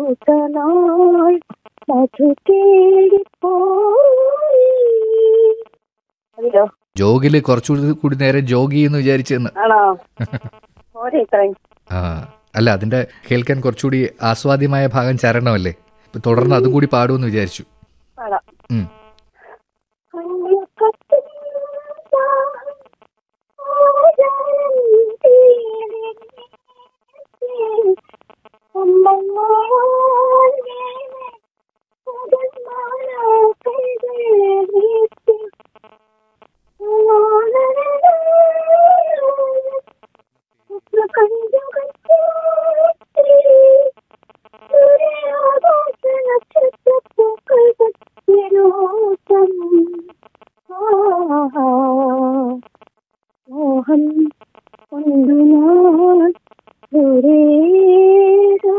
പൂത്തനാൾ മധു തേടിപ്പോയി അതിലോ ജോഗില് കുറച്ചുകൂടി കൂടി നേരം ജോഗി എന്ന് വിചാരിച്ചെന്ന് ആണോ പോരെ ഇത്രയും ആ അല്ല അതിന്റെ കേൾക്കാൻ കുറച്ചുകൂടി ആസ്വാദ്യമായ ഭാഗം ചരണമല്ലേ ഇപ്പൊ തുടർന്ന് അതും കൂടി പാടുമെന്ന് വിചാരിച്ചു പാടാം ഉം. കണ്ണിൽ കത്തുന്ന ഓരം തേടി അമ്മമാർ വീണ പുതന്മാരാ കൈതേടി മോഹൻ കൊണ്ടു ഞാൻ ദൂരേതോ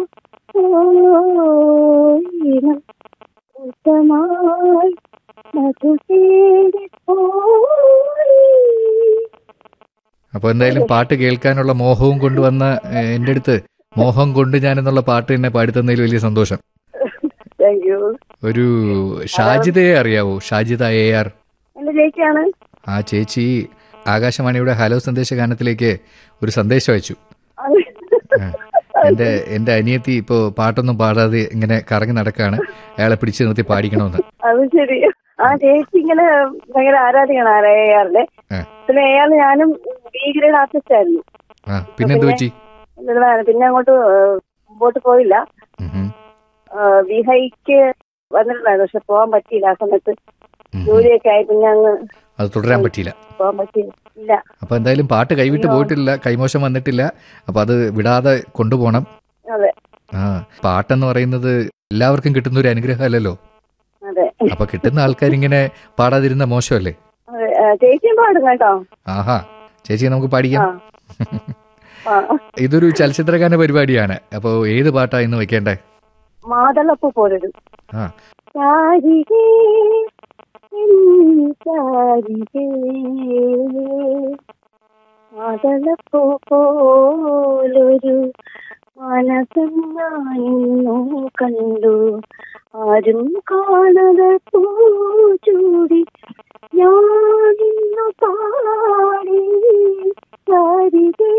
ഓയിനം ഉത്തമായി മധു തേടിപ്പോയി അപ്പൊ എന്തായാലും പാട്ട് കേൾക്കാനുള്ള മോഹവും കൊണ്ടുവന്ന ഏഹ്, എന്റെ അടുത്ത് മോഹം കൊണ്ട് ഞാൻ എന്നുള്ള പാട്ട് തന്നെ പാടിത്തന്നതിൽ വലിയ സന്തോഷം താങ്ക് യു ഒരു ഷാജിദയെ അറിയാവോ ഷാജിദ എ ആർ എന്റെ ചേച്ചിയാണ് ആ ചേച്ചി ആകാശവാണിയുടെ ഹലോ സന്ദേശ ഗാനത്തിലേക്ക് ഒരു സന്ദേശം അയച്ചു ആ. എന്റെ എന്റെ അനിയത്തി ഇപ്പോ പാട്ടൊന്നും പാടാതെ ഇങ്ങനെ കറങ്ങി നടക്കാണ് അയാളെ പിടിച്ചു നിർത്തി പാടിക്കണമെന്ന് അത് ശരി ആ ചേച്ചി ഇങ്ങനെ ഭയങ്കര ആരാധികയാണ് ആരാ എയാറിന്റെ ആ. പിന്നെ എയാർ ഞാനും ബി ഗ്രേഡ് ആർട്ടിസ്റ്റ് ആയിരുന്നു ആ പിന്നെന്ത് പറ്റി എന്നിരുന്നാലും പിന്നെ അങ്ങോട്ട് ഏഹ്, മുമ്പോട്ട് പോയില്ല ഉഹും. ബി ഹൈക്ക് വന്നിട്ടുണ്ടായിരുന്നു പക്ഷെ പോകാൻ പറ്റിയില്ല ആ സമയത്ത് ഉഹും. ജോലിയൊക്കെ ആയി പിന്നെ അങ്ങ് അത് തുടരാൻ പറ്റിയില്ല പോകാൻ പറ്റിയില്ല ഇല്ല അപ്പൊ എന്തായാലും പാട്ട് കൈവിട്ട് പോയിട്ടില്ല കൈമോശം വന്നിട്ടില്ല അപ്പൊ അത് വിടാതെ കൊണ്ടുപോകണം അതെ ആ പാട്ടെന്ന് പറയുന്നത് എല്ലാവർക്കും കിട്ടുന്ന ഒരു അനുഗ്രഹമല്ലല്ലോ അതെ അപ്പൊ കിട്ടുന്ന ആൾക്കാരിങ്ങനെ പാടാതിരുന്ന മോശമല്ലേ അതെ ആ, ചേച്ചിയും പാടും കേട്ടോ ആഹാ ചേച്ചി നമുക്ക് ആ പാടിക്കാം ആ ഇതൊരു ചലച്ചിത്രഗാന പരിപാടിയാണ് അപ്പോ ഏത് പാട്ടാ ഇന്ന് വെക്കേണ്ടേ മാതളപ്പ് പോലൊരു ആ ചാരികേ എൻ ചാരികേ മാതളപ്പൂ പോലൊരു മനസ്സം ഞാനിന്നു കണ്ടു ആരും കാണാതെ പൂച്ചൂടി ഞാനിന്നു പാടി ചാരികേ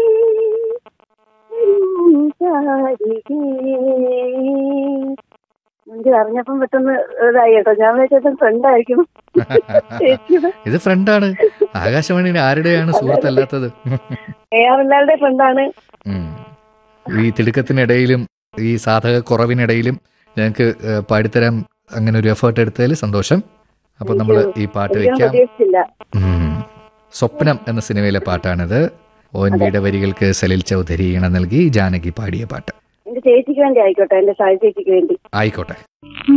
എൻ ചാരികേ മുഞ്ചി അറിഞ്ഞപ്പം പെട്ടെന്ന് ഇതായി കേട്ടോ ഞാൻ വിചാരിച്ചത് ഫ്രണ്ടായിരിക്കും ചേച്ചിയുടെ ഇത് ഫ്രണ്ടാണ് ആകാശവാണിയുടെ ആരുടെയാണ് സുഹൃത്തല്ലാത്തത് എ ആർ എല്ലാവരുടെ ഫ്രണ്ടാണ് ഉം. ഈ തിടുക്കത്തിനിടയിലും ഈ സാധക കുറവിനിടയിലും ഞങ്ങൾക്ക് ഏഹ്, പാടിത്തരാൻ അങ്ങനെ ഒരു എഫേർട്ട് എടുത്തതിൽ സന്തോഷം അപ്പൊ നമ്മൾ ഈ പാട്ട് ഒരിക്കലും വെക്കാം പ്രതീക്ഷിച്ചില്ല ഉം. സ്വപ്നം എന്ന സിനിമയിലെ പാട്ടാണിത് ഒ എൻ വിയുടെ വരികൾക്ക് സലിൽ ചൗധരി ഇണ നൽകി ജാനകി പാടിയ പാട്ട് എന്റെ ചേച്ചിക്ക് വേണ്ടി ആയിക്കോട്ടെ എന്റെ സായി ചേച്ചിക്ക് വേണ്ടി ആയിക്കോട്ടെ